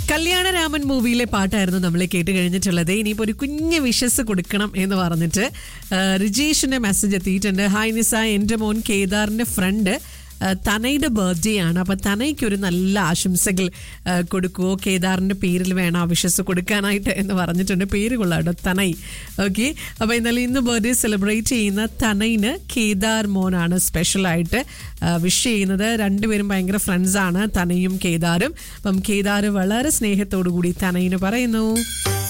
കല്യാണരാമൻ മൂവിയിലെ പാട്ടായിരുന്നു നമ്മൾ കേട്ട് കഴിഞ്ഞിട്ടുള്ളത് ഇനിയിപ്പോൾ ഒരു കുഞ്ഞ് വിഷസ് കൊടുക്കണം എന്ന് പറഞ്ഞിട്ട് ആ, റിജേഷിന്റെ മെസ്സേജ് എത്തിയിട്ടുണ്ട് ഹായ് നിസ എൻ്റെ മോൻ കേദാറിന്റെ ഫ്രണ്ട് ആ, തനയുടെ ബർത്ത്ഡേ ആണ് അപ്പം തനയ്ക്ക് ഒരു നല്ല ആശംസകൾ ആ, കൊടുക്കുവോ കേദാറിന്റെ പേരിൽ വേണം ആ വിഷസ് കൊടുക്കാനായിട്ട് എന്ന് പറഞ്ഞിട്ടുണ്ട് പേര് കൊള്ളാം കേട്ടോ തനൈ ഓക്കെ അപ്പോൾ എന്നാലും ഇന്ന് ബർത്ത്ഡേ സെലിബ്രേറ്റ് ചെയ്യുന്ന തനയിന് കേദാർ മോനാണ് സ്പെഷ്യലായിട്ട് വിഷ് ചെയ്യുന്നത് രണ്ടുപേരും ഭയങ്കര ഫ്രണ്ട്സാണ് തനയും കേദാറും അപ്പം കേദാർ വളരെ സ്നേഹത്തോടു കൂടി തനയിന് പറയുന്നു